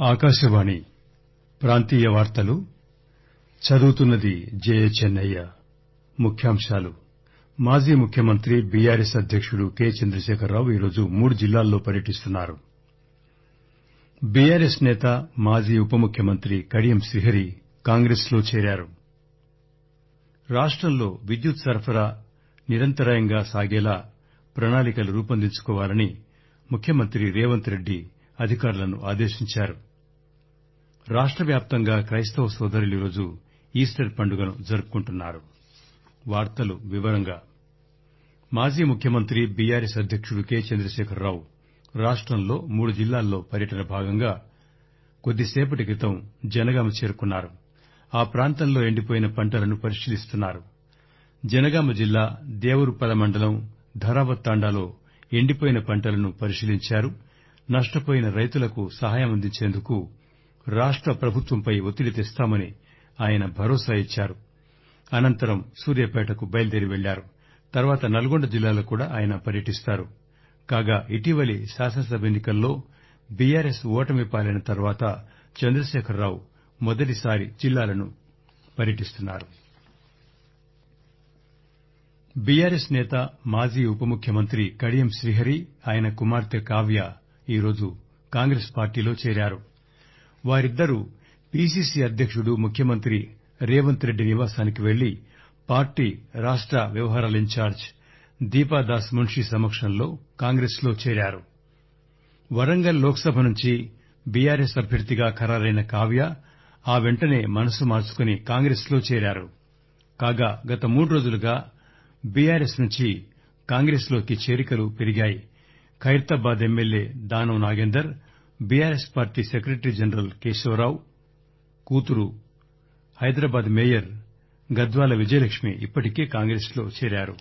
ఆకాశవాణి ప్రాంతీయ వార్తలు చదువుతున్నది జయచెన్నయ్య ముఖ్యాంశాలు మాజీ ముఖ్యమంత్రి బీఆర్ఎస్ అధ్యకుడు కె చంద్రశేఖరరావు ఈరోజు మూడు జిల్లాల్లో పర్యటిస్తున్నారు బీఆర్ఎస్ నేత మాజీ ఉప ముఖ్యమంత్రి కడియం శ్రీహరి కాంగ్రెస్ లో చేరారు రాష్టంలో విద్యుత్ సరఫరా నిరంతరాయంగా సాగేలా ప్రణాళికలు రూపొందించుకోవాలని ముఖ్యమంత్రి రేవంత్ రెడ్డి అధికారులను ఆదేశించారు రాష్ట వ్యాప్తంగా క్రైస్తవ సోదరులు ఈరోజు ఈస్టర్ పండుగను జరుపుకుంటున్నారు మాజీ ముఖ్యమంత్రి బీఆర్ఎస్ అధ్యకుడు కె చంద్రశేఖరరావు రాష్టంలో మూడు జిల్లాల్లో పర్యటన భాగంగా కొద్దిసేపటి క్రితం జనగామ చేరుకున్నారు ఆ ప్రాంతంలో ఎండిపోయిన పంటలను పరిశీలిస్తున్నారు జనగామ జిల్లా దేవరుప్పల మండలం ధరావత్ తాండాలో ఎండిపోయిన పంటలను పరిశీలించారు నష్టపోయిన రైతులకు సహాయం అందించేందుకు రాష్ట ప్రభుత్వంపై ఒత్తిడి తెస్తామని ఆయన భరోసా ఇచ్చారు అనంతరం సూర్యాపేటకు బయలుదేరి వెళ్లారు తర్వాత నల్గొండ జిల్లాలో కూడా ఆయన పర్యటిస్తారు కాగా ఇటీవలి శాసనసభ ఎన్నికల్లో బీఆర్ఎస్ ఓటమి పాలైన తర్వాత చంద్రశేఖరరావు మొదటిసారి జిల్లాలను పర్యటిస్తున్నారు బీఆర్ఎస్ నేత మాజీ ఉప ముఖ్యమంత్రి కడియం శ్రీహరి ఆయన కుమార్తె కావ్య ఈరోజు కాంగ్రెస్ పార్టీలో చేరారు వారిద్దరూ పీసీసీ అధ్యకుడు ముఖ్యమంత్రి రేవంత్ రెడ్డి నివాసానికి వెళ్లి పార్టీ రాష్ట వ్యవహారాల ఇన్ఛార్జ్ దీపాదాస్ మున్షీ సమక్షంలో కాంగ్రెస్ లో చేరారు వరంగల్ లోక్ సభ నుంచి బీఆర్ఎస్ అభ్యర్థిగా ఖరారైన కావ్య ఆ వెంటనే మనసు మార్చుకుని కాంగ్రెస్ లో చేరారు కాగా గత మూడు రోజులుగా బీఆర్ఎస్ నుంచి కాంగ్రెస్ లోకి చేరికలు పెరిగాయి Khairatabad MLA Danam Nagender BRS party secretary general Keshava Rao కూతురు హైదరాబాద్ మేయర్ గద్వాల విజయలక్ష్మి ఇప్పటికే కాంగ్రెస్ లో చేరారు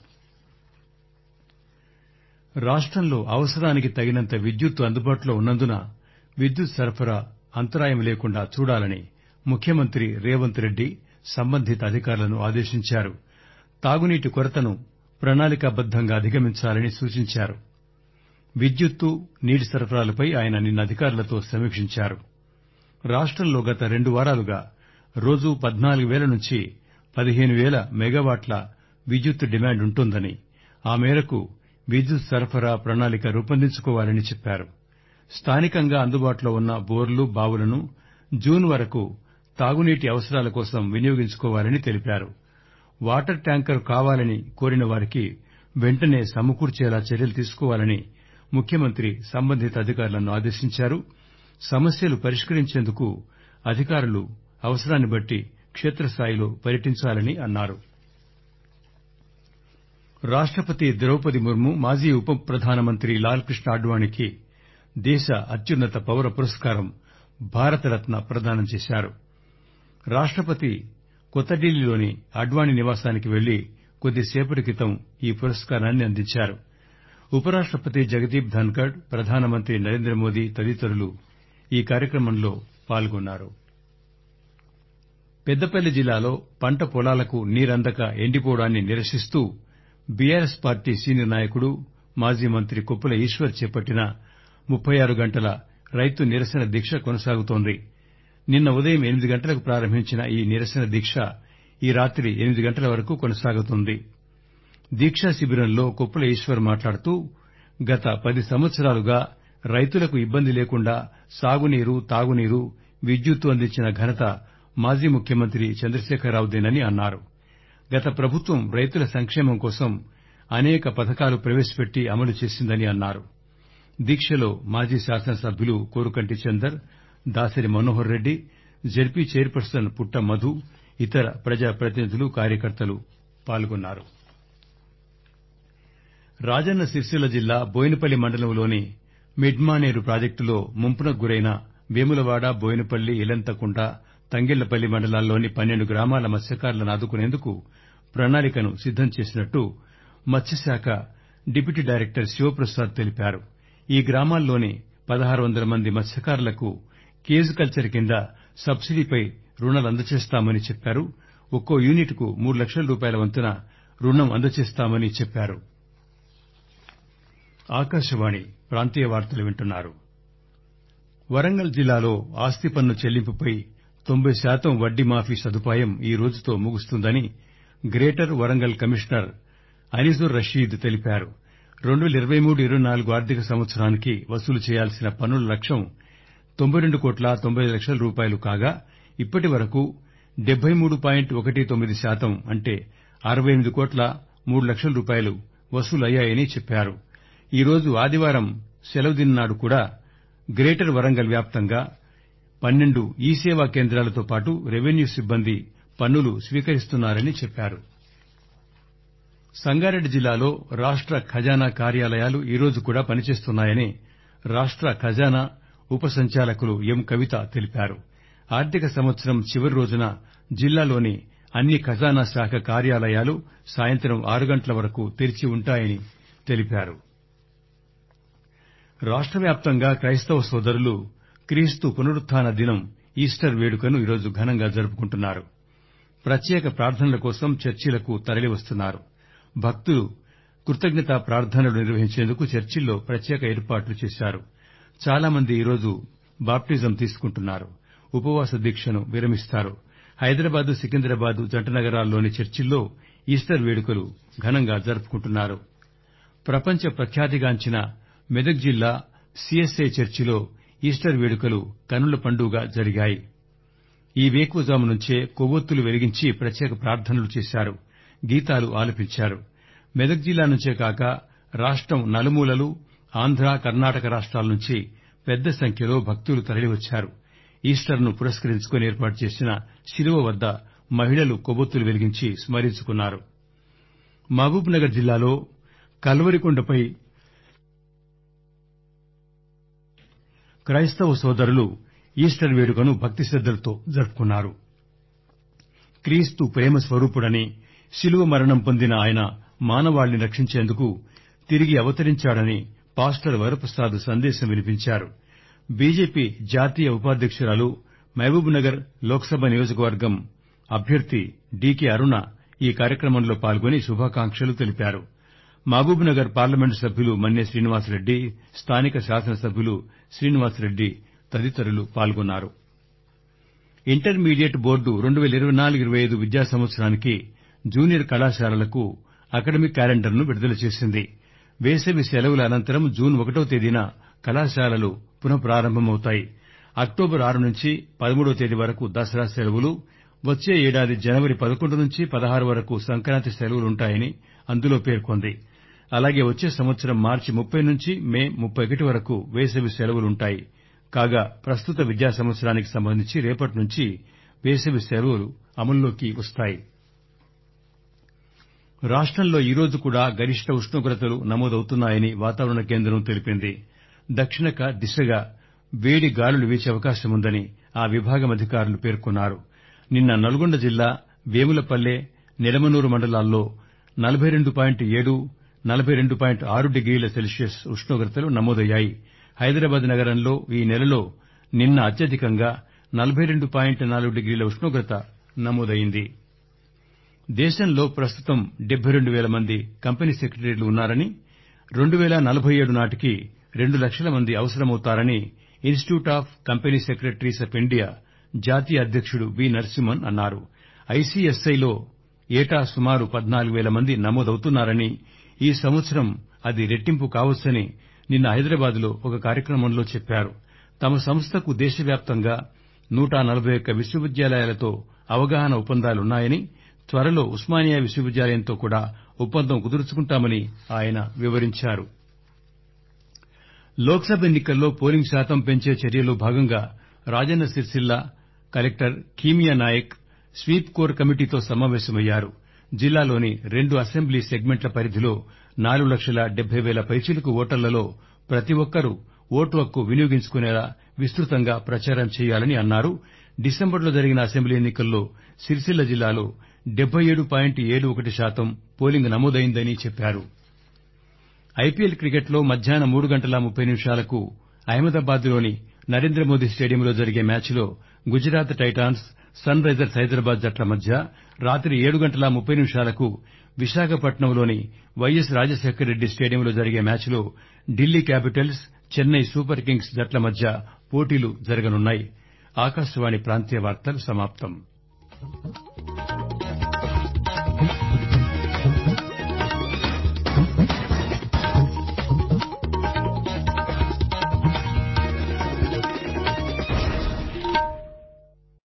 రాష్టంలో అవసరానికి తగినంత విద్యుత్తు అందుబాటులో ఉన్నందున విద్యుత్ సరఫరా అంతరాయం లేకుండా చూడాలని ముఖ్యమంత్రి రేవంత్ రెడ్డి సంబంధిత అధికారులను ఆదేశించారు తాగునీటి కొరతను ప్రణాళికాబద్దంగా అధిగమించాలని సూచించారు విద్యుత్తు నీటి సరఫరాలపై ఆయన నిన్న అధికారులతో సమీక్షించారు రాష్టంలో గత రెండు వారాలుగా రోజూ పద్నాలుగు పేల నుంచి పదిహేను పేల మెగావాట్ల విద్యుత్ డిమాండ్ ఉంటోందని ఆ మేరకు విద్యుత్ సరఫరా ప్రణాళిక రూపొందించుకోవాలని చెప్పారు స్థానికంగా అందుబాటులో ఉన్న బోర్లు బావులను జూన్ వరకు తాగునీటి అవసరాల కోసం వినియోగించుకోవాలని తెలిపారు వాటర్ ట్యాంకర్ కావాలని కోరిన వారికి వెంటనే సమకూర్చేలా చర్యలు తీసుకోవాలని ముఖ్యమంత్రి సంబంధిత అధికారులను ఆదేశించారు సమస్యలు పరిష్కరించేందుకు అధికారులు అవసరాన్ని బట్టి కేత్రస్థాయిలో పర్యటించాలని అన్నారు రాష్టపతి ద్రౌపది ముర్ము మాజీ ఉప ప్రధానమంత్రి లాల్ కృష్ణ అడ్వాణీకి దేశ అత్యున్నత పౌర పురస్కారం భారతరత్న ప్రదానం చేశారు రాష్టపతి కొత్త ఢిల్లీలోని అడ్వాణీ నివాసానికి వెళ్లి కొద్దిసేపటి క్రితం ఈ పురస్కారాన్ని అందించారు ఉపరాష్టపతి జగదీప్ ధన్కడ్ ప్రధానమంత్రి నరేంద్రమోదీ తదితరులు ఈ కార్యక్రమంలో పాల్గొన్నారు పెద్దపల్లి జిల్లాలో పంట పొలాలకు నీరందక ఎండిపోవడాన్ని నిరసిస్తూ బీఆర్ఎస్ పార్టీ సీనియర్ నాయకుడు మాజీ మంత్రి కొప్పుల ఈశ్వర్ చేపట్టిన ముప్పై ఆరు గంటల రైతు నిరసన దీక్ష కొనసాగుతోంది నిన్న ఉదయం ఎనిమిది గంటలకు ప్రారంభించిన ఈ నిరసన దీక్ష ఈ రాత్రి ఎనిమిది గంటల వరకు కొనసాగుతుంది దీక్షా శిబిరంలో కొప్పుల ఈశ్వర్ మాట్లాడుతూ గత పది సంవత్సరాలుగా రైతులకు ఇబ్బంది లేకుండా సాగునీరు తాగునీరు విద్యుత్తు అందించిన ఘనత మాజీ ముఖ్యమంత్రి చంద్రశేఖరరావుదేనని అన్నారు గత ప్రభుత్వం రైతుల సంక్షేమం కోసం అనేక పథకాలు ప్రవేశపెట్టి అమలు చేసిందని అన్నారు దీక్షలో మాజీ శాసనసభ్యులు కోరుకంటి చందర్ దాసరి మనోహర్ రెడ్డి జెడ్పీ చైర్పర్సన్ పుట్ట మధు ఇతర ప్రజాప్రతినిధులు కార్యకర్తలు పాల్గొన్నారు రాజన్న సిరిసిల్ల జిల్లా బోయినపల్లి మండలంలోని మిడ్మానేరు ప్రాజెక్టులో ముంపునకు గురైన వేములవాడ బోయినపల్లి ఇలంతకుంట తంగెళ్లపల్లి మండలాల్లోని పన్నెండు గ్రామాల మత్స్యకారులను ఆదుకునేందుకు ప్రణాళికను సిద్దం చేసినట్టు మత్స్యశాఖ డిప్యూటీ డైరెక్టర్ శివప్రసాద్ తెలిపారు ఈ గ్రామాల్లోని పదహారు వందల మంది మత్స్యకారులకు కేజ్ కల్చర్ కింద సబ్సిడీపై రుణాలు అందజేస్తామని చెప్పారు ఒక్కో యూనిట్ కు మూడు లక్షల రూపాయల వంతున రుణం అందజేస్తామని చెప్పారు వరంగల్ జిల్లాలో ఆస్తి పన్ను చెల్లింపుపై తొంభై శాతం వడ్డీ మాఫీ సదుపాయం ఈ రోజుతో ముగుస్తుందని గ్రేటర్ వరంగల్ కమిషనర్ అనిజుర్ రషీద్ తెలిపారు రెండు పేల ఇరవై మూడు ఇరవై నాలుగు ఆర్థిక సంవత్సరానికి వసూలు చేయాల్సిన పన్నుల లక్ష్యం తొంభై రెండు కోట్ల తొంభై ఐదు లక్షల రూపాయలు కాగా ఇప్పటి వరకు డెబ్బై మూడు పాయింట్ ఒకటి తొమ్మిది శాతం అంటే అరవై ఎనిమిది కోట్ల మూడు లక్షల రూపాయలు వసూలయ్యాయని చెప్పారు ఈ రోజు ఆదివారం సెలవుదినం నాడు కూడా గ్రేటర్ వరంగల్ వ్యాప్తంగా పన్నెండు ఈ సేవా కేంద్రాలతో పాటు రెవెన్యూ సిబ్బంది పన్నులు స్వీకరిస్తున్నారని చెప్పారు సంగారెడ్డి జిల్లాలో రాష్ట ఖజానా కార్యాలయాలు ఈ రోజు కూడా పనిచేస్తున్నాయని రాష్ట ఖజానా ఉప సంచాలకులు ఎం కవిత తెలిపారు ఆర్థిక సంవత్సరం చివరి రోజున జిల్లాలోని అన్ని ఖజానా శాఖ కార్యాలయాలు సాయంత్రం ఆరు గంటల వరకు తెరిచి ఉంటాయని తెలిపారు రాష్ట వ్యాప్తంగా క్రైస్తవ సోదరులు క్రీస్తు పునరుత్థాన దినం ఈస్టర్ వేడుకను ఈరోజు ఘనంగా జరుపుకుంటున్నారు ప్రత్యేక ప్రార్థనల కోసం చర్చిలకు తరలివస్తున్నారు భక్తులు కృతజ్ఞతా ప్రార్థనలు నిర్వహించేందుకు చర్చిల్లో ప్రత్యేక ఏర్పాట్లు చేశారు చాలా మంది ఈరోజు బాప్టిజం తీసుకుంటున్నారు ఉపవాస దీక్షను విరమిస్తారు హైదరాబాద్ సికింద్రాబాద్ జంట నగరాల్లోని చర్చిల్లో ఈస్టర్ వేడుకలు ఘనంగా జరుపుకుంటున్నారు ప్రపంచ ప్రఖ్యాతిగాంచిన మెదక్ జిల్లా సీఎస్ఐ చర్చిలో ఈస్టర్ వేడుకలు కన్నుల పండువగా జరిగాయి ఈ వేకువజాము నుంచే కొవ్వొత్తులు వెలిగించి ప్రత్యేక ప్రార్థనలు చేశారు గీతాలు ఆలపించారు మెదక్ జిల్లా నుంచే కాక రాష్టం నలుమూలలు ఆంధ్ర కర్ణాటక రాష్టాల నుంచి పెద్ద సంఖ్యలో భక్తులు తరలివచ్చారు ఈస్టర్ ను పురస్కరించుకుని ఏర్పాటు చేసిన శిలువ వద్ద మహిళలు కొవ్వొత్తులు వెలిగించి స్మరించుకున్నారు మహబూబ్ నగర్ జిల్లాలో కల్వరికొండపై క్రైస్తవ సోదరులు ఈస్టర్ వేడుకను భక్తి శ్రద్దలతో జరుపుకున్నారు క్రీస్తు ప్రేమ స్వరూపుడని శిలువ మరణం పొందిన ఆయన మానవాళిని రక్షించేందుకు తిరిగి అవతరించాడని పాస్టర్ వరప్రసాద్ సందేశం వినిపించారు బీజేపీ జాతీయ ఉపాధ్యకురాలు మహబూబ్ నగర్ లోక్సభ నియోజకవర్గం అభ్యర్థి డీకే అరుణ ఈ కార్యక్రమంలో పాల్గొని శుభాకాంక్షలు తెలిపారు మహబూబ్ నగర్ పార్లమెంటు సభ్యులు మన్నే శ్రీనివాసరెడ్డి స్థానిక శాసనసభ్యులు శ్రీనివాసరెడ్డి తదితరులు పాల్గొన్నారు ఇంటర్మీడియట్ బోర్డు రెండు పేల ఇరవై నాలుగు ఇరవై ఐదు విద్యా సంవత్సరానికి జూనియర్ కళాశాలలకు అకడమిక్ క్యాలెండర్ ను విడుదల చేసింది వేసవి సెలవుల అనంతరం జూన్ ఒకటో తేదీన కళాశాలలు పునః ప్రారంభమవుతాయి అక్టోబర్ ఆరు నుంచి పదమూడవ తేదీ వరకు దసరా సెలవులు వచ్చే ఏడాది జనవరి పదకొండు నుంచి పదహారు వరకు సంక్రాంతి సెలవులుంటాయని అందులో పేర్కొంది అలాగే వచ్చే సంవత్సరం మార్చి ముప్పై నుంచి మే ముప్పై ఒకటి వరకు వేసవి సెలవులుంటాయి కాగా ప్రస్తుత విద్యా సంవత్సరానికి సంబంధించి రేపటి నుంచి వేసవి సెలవులు అమల్లోకి వస్తాయి రాష్టంలో ఈ రోజు కూడా గరిష్ట ఉష్ణోగ్రతలు నమోదవుతున్నాయని వాతావరణ కేంద్రం తెలిపింది దక్షిణ దిశగా వేడి గాలులు వీచే అవకాశముందని ఆ విభాగం అధికారులు పేర్కొన్నారు నిన్న నల్గొండ జిల్లా వేములపల్లె నిడమనూరు మండలాల్లో నలబై రెండు పాయింట్ ఏడు నలబై రెండు పాయింట్ ఆరు డిగ్రీల సెల్సియస్ ఉష్ణోగ్రతలు నమోదయ్యాయి హైదరాబాద్ నగరంలో ఈ నెలలో నిన్న అత్యధికంగా నలబై రెండు పాయింట్ నాలుగు డిగ్రీల ఉష్ణోగ్రత నమోదైంది దేశంలో ప్రస్తుతం డెబ్బై రెండు పేల మంది కంపెనీ సెక్రటరీలు ఉన్నారని రెండు పేల నలబై ఏడు నాటికి రెండు లక్షల మంది అవసరమవుతారని institute of company secretaries of India జాతీయ అధ్యకుడు వి నరసింహన్ అన్నారు ఐసిఎస్ఐలో ఏటా సుమారు పద్నాలుగు పేల మంది నమోదవుతున్నారని ఈ సంవత్సరం అది రెట్టింపు కావచ్చని నిన్న హైదరాబాద్ లో ఒక కార్యక్రమంలో చెప్పారు తమ సంస్థకు దేశవ్యాప్తంగా నూట నలబై ఒక్క విశ్వవిద్యాలయాలతో అవగాహన ఒప్పందాలున్నాయని త్వరలో ఉస్మానియా విశ్వవిద్యాలయంతో కూడా ఒప్పందం కుదుర్చుకుంటామని ఆయన వివరించారు లోక్ సభ ఎన్నికల్లో పోలింగ్ శాతం పెంచే చర్యలో భాగంగా Rajanna Sircilla collector Khimya Naik sweep core కమిటీతో సమావేశమయ్యారు జిల్లాలోని రెండు అసెంబ్లీ సెగ్మెంట్ల పరిధిలో నాలుగు లక్షల డెబ్బై పేల పైచిలుకు ఓటర్లలో ప్రతి ఒక్కరూ ఓటు హక్కు వినియోగించుకునేలా విస్తృతంగా ప్రచారం చేయాలని అన్నారు డిసెంబర్లో జరిగిన అసెంబ్లీ ఎన్నికల్లో సిరిసిల్ల జిల్లాలో డెబ్బై ఏడు పాయింట్ ఏడు ఒకటి శాతం పోలింగ్ నమోదైందని చెప్పారు ఐపీఎల్ క్రికెట్లో మధ్యాహ్నం మూడు గంటల ముప్పై నిమిషాలకు అహ్మదాబాద్ లోని నరేంద్రమోదీ స్టేడియంలో జరిగే మ్యాచ్లో Gujarat Titans Sunrisers Hyderabad జట్ల మధ్య రాత్రి ఏడు గంటల ముప్పై నిమిషాలకు విశాఖపట్నంలోని వైఎస్ రాజశేఖరరెడ్డి స్టేడియంలో జరిగే మ్యాచ్లో Delhi Capitals Chennai Super Kings జట్ల మధ్య పోటీలు జరగనున్నాయి